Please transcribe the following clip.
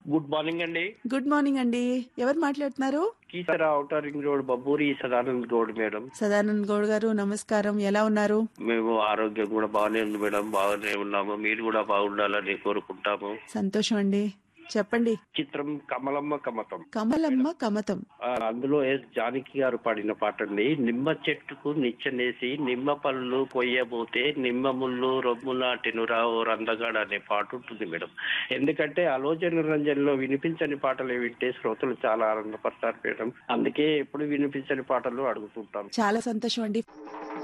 good morning అండి good morning అండి ఎవరు మాట్లాడుతున్నారు Keesara outer ring road Babburi Sadanand Goud madam Sadanand Goud గారు నమస్కారం ఎలా ఉన్నారు మేము ఆరోగ్యం కూడా బాగానే ఉంది మేడం బాగానే ఉన్నాము మీరు కూడా బాగుండాలని కోరుకుంటాము సంతోషం అండి చెప్పండి చిత్రం కమలమ్మ కమతం కమలమ్మ కమతం ఆ, అందులో ఎస్ జానకి గారు పాడిన పాట అండి నిమ్మ చెట్టుకు నిచ్చెనేసి నిమ్మ పళ్ళు కొయ్యబోతే నిమ్మ ముళ్ళు రొమ్ము నాటినురా ఓ రందగాడ అనే పాట ఉంటుంది మేడం ఎందుకంటే ఆలోచన రంజన్లో వినిపించని పాటలు వింటే శ్రోతలు చాలా ఆనందపడతారు మేడం అందుకే ఎప్పుడు వినిపించని పాటలు అడుగుతుంటాం చాలా సంతోషం అండి